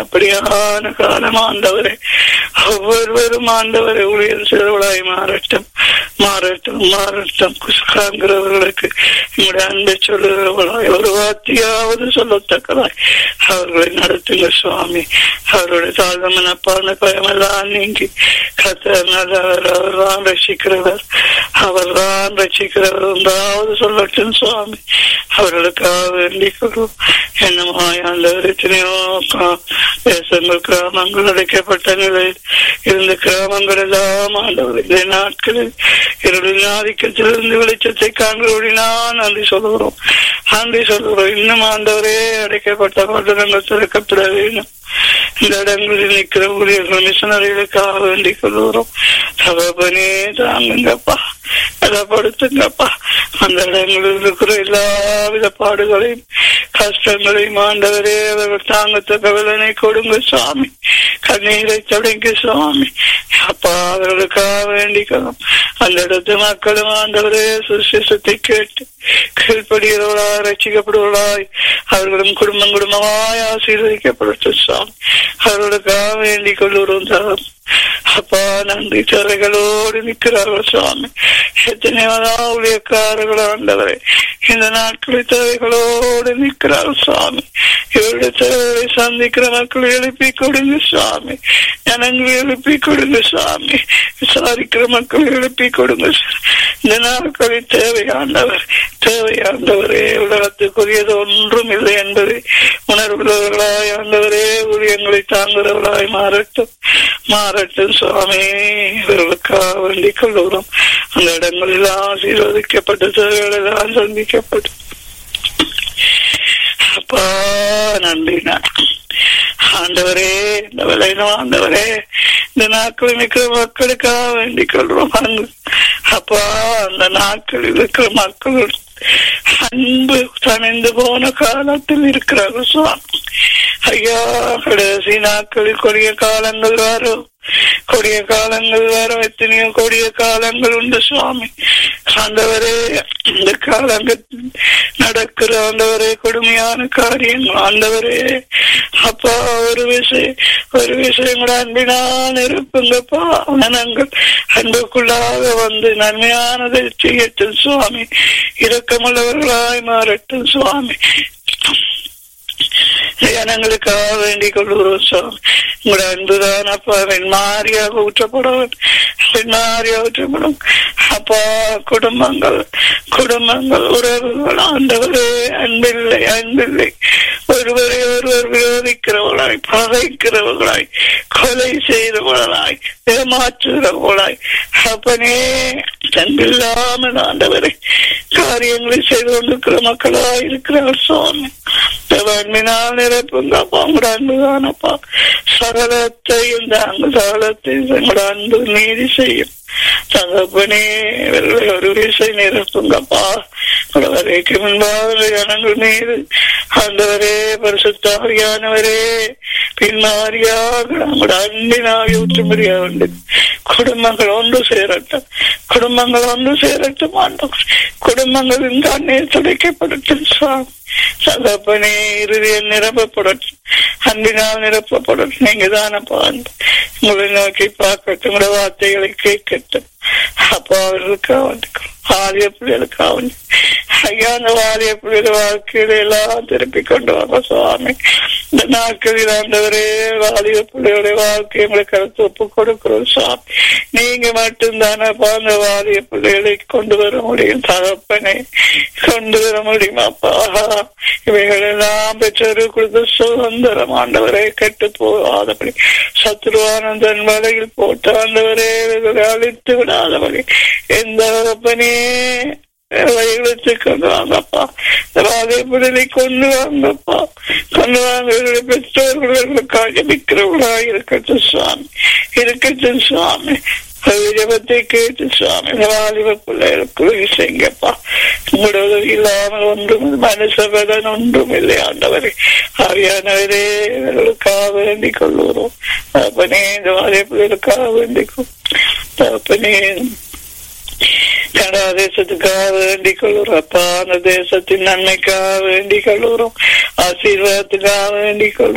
அப்படியான காலம் ஆண்டவரே ஒவ்வொருவரும் ஆண்டவரை ஊழியர் சிறுவளாய் மாறட்டும் மாறட்டும் மாறட்டும் குஸ்காங்கிறவர்களுக்கு எங்களுடைய அன்பை சொல்லுகிறவர்களாய் ஒரு வார்த்தையாவது சொல்லத்தக்கதாய் அவர்களை நடத்துங்க சுவாமி அவருடைய தாழ்வு மனப்பான பயமெல்லாம் நீங்கி கத்தர் நல்லவர் அவர்தான் ரசிக்கிறவர் அவர்தான் ரசிக்கிறவர் ஒன்றாவது சொல்லட்டும் சுவாமி அவர்களுக்காக வேண்டிக் கொள்வோம் என்னமோ ஆண்டவர் எத்தனையோ தேசங்கள் கிராமங்கள் அடைக்கப்பட்ட நிலையில் இருந்த கிராமங்கள் எல்லாம் ஆண்டவர் இந்த நாட்களில் இருளின் ஆதிக்கத்திலிருந்து வெளிச்சத்தை காண்கிறோடினால் நன்றி சொல்லுகிறோம் நன்றி சொல்லுகிறோம் இன்னும் ஆண்டவரே அடைக்கப்பட்ட பட்டணங்கள் திறக்கப்பட வேண்டும் இந்த இடங்களில் நிற்கிற ஊழியர்கள் மிஷனரிகளுக்காக வேண்டிக் கொள்கிறோம் தகப்பனே தாங்குங்கப்பா பலப்படுத்துங்கப்பா அந்த இடங்களில் இருக்கிற எல்லாவித பாடுகளையும் கஷ்டங்களையும் ஆண்டவரே அவர்கள் தாங்கத்தக்க விலனை கொடுங்க சுவாமி கண்ணீரை தொடங்க சுவாமி அப்பா அவர்களுக்காக வேண்டிக்கணும் அந்த இடத்து மக்களும் ஆண்டவரே சுசேஷத்தை கேட்டு கீழ்ப்படுகிறவர்களாய் ரசிக்கப்படுவர்களாய் அவர்களும் குடும்பம் குடும்பமாய் ஆசீர்வதிக்கப்படட்டும் சுவாமி அவர்களுக்காக வேண்டிக் கொள்ளுறோம் சார் அப்பா நன்றி தரைகளோடு நிற்கிறார்கள் சுவாமி எத்தனையோதான் ஊழியக்காரர்கள் ஆண்டவரே இந்த நாட்களில் தேவைகளோடு நிற்கிறார்கள் சுவாமி இவருடைய தேவைகளை சந்திக்கிற மக்கள் எழுப்பி கொடுங்க சுவாமி ஜனங்களை எழுப்பி கொடுங்க சுவாமி விசாரிக்கிற மக்கள் எழுப்பி கொடுங்க இந்த நாட்களில் தேவையாண்டவர் தேவையாண்டவரே உலகத்துக்குரியது ஒன்றும் இல்லை என்பதை உணர்வுள்ளவர்களாய் ஆண்டவரே ஊழியங்களை தாங்குகிறவர்களாய் மாறட்டும் மாறட்டும் சுவாமி இவர்களுக்காக வேண்டிக் கொள்ளுகிறோம் அந்த இடங்களில் ஆசீர்வதிக்கப்பட்ட தேவைகள் எல்லாம் சந்திக்கப்பட்டு அப்பா நன்றி ஆண்டவரே இந்த விளையிலும் ஆண்டவரே இந்த நாட்களில் இருக்கிற மக்களுக்காக வேண்டிக் கொள்றோம் அப்பா அந்த நாட்களில் இருக்கிற மக்கள் அன்பு தணிந்து போன காலத்தில் இருக்கிறார்கள் சுவாமி ஐயா கடைசி நாட்களில் கொடிய காலங்கள் வரும் கொடிய காலங்கள் வரும் எத்தனையோ கொடிய காலங்கள் உண்டு சுவாமி ஆண்டவரே இந்த காலங்கள் நடக்கிற ஆண்டவரே கொடுமையான காரியம் ஆண்டவரே அப்பா ஒரு விஷயம் ஒரு விஷயம் கூட அன்பினால் இருப்புங்கப்பா மனங்கள் அன்புக்குள்ளாக வந்து நன்மையானதை செய்யட்டும் சுவாமி இரக்கமுள்ளவர்களாய் மாறட்டும் சுவாமி ஜனங்களுக்காக வேண்டிக் கொள்கிறோம் சுவாமி உங்களோட அன்புதான் அப்பா வெண்மாரியாக ஊற்றப்படும் வெண்மாரியாக ஊற்றப்படும் அப்பா குடும்பங்கள் குடும்பங்கள் உறவுகள் ஆண்டவரே அன்பில்லை அன்பில்லை ஒருவரை ஒருவர் விரோதிக்கிறவர்களாய் பகைக்கிறவர்களாய் கொலை செய்தவர்களாய் ஏமாற்றுகிறவர்களாய் அப்பனே அன்பில்லாமல் ஆண்டவரை காரியங்களை செய்து கொண்டிருக்கிற மக்களாய் இருக்கிறார் சுவாமி அன்பினால் நிரப்புங்க அப்பா உங்களோட அன்புதானப்பா சகலத்தையும் தாங்க சகலத்தை உங்களோட அன்பு நீதி செய்யும் தகப்பனே ஒரு விசை நிரப்புங்கப்பா வரைக்கு முன்பாக ஜனங்கள் மீது ஆண்டவரே பரிசுத்தாரியானவரே பின்மாரியாக நம்முடைய அன்பினாக ஊற்றும்படியாக உண்டு குடும்பங்கள் ஒன்று சேரட்டும் குடும்பங்கள் ஒன்று சேரட்டும் ஆண்டவர் குடும்பங்களின் கண்ணீர் துடைக்கப்படட்டும் சுவாமி சகப்பனே இறுதியில் நிரப்பப்படட்டும் அன்பினால் நிரப்பப்படட்டும் நீங்க தானப்பா உங்களை நோக்கி பார்க்கட்டும் உங்களோட வார்த்தைகளை கேட்கட்டும் அப்பா அவர்களுக்கு வந்துக்கும் வாலிய பிள்ளைகளுக்காக ஐயா அந்த வாலிய பிள்ளைகள் வாழ்க்கையில எல்லாம் திருப்பி கொண்டு வாங்க சுவாமி இந்த நாட்களில் ஆண்டவரே வாலிய பிள்ளைகளுடைய வாழ்க்கையை உங்களுக்கு கருத்து ஒப்பு கொடுக்கிறோம் சுவாமி நீங்க மட்டும்தானப்பா அந்த வாலிய பிள்ளைகளை கொண்டு வர முடியும் தகப்பனை கொண்டு வர முடியுமாப்பா இவைகள் எல்லாம் பெற்றோரு கொடுத்த சுதந்திரம் ஆண்டவரை கெட்டு போகாதபடி சத்ருவானந்தன் வலையில் போட்டு ஆண்டவரே இவைகளை அழித்து விடாதபடி எந்த தகப்பனே வழிகளுக்கு கொண்டு வாங்கப்பா ராஜபுரலை கொண்டு வாங்கப்பா கொண்டு வாங்க பெற்றோர்களுக்காக நிற்கிறவர்களாக இருக்கட்டும் சுவாமி இருக்கட்டும் சுவாமி ஜபத்தை கேட்டு சுவாமி வாலிப பிள்ளைகளுக்கு உதவி செய்யுங்கப்பா உங்களோட உதவி இல்லாமல் ஒன்றும் மனுஷபதன் ஒன்றும் இல்லை ஆண்டவரே ஆவியானவரே இவர்களுக்காக வேண்டிக் கொள்ளுகிறோம் அப்பனே இந்த வாலிப பிள்ளைகளுக்காக வேண்டிக் அப்பனே கனடா தேசத்துக்காக வேண்டிக் கொள்ளுறோம் அப்பா அந்த தேசத்தின் நன்மைக்காக வேண்டிக் கொள்ளுறோம் ஆசீர்வாதத்துக்காக வேண்டிக் கொள்ளுறோம்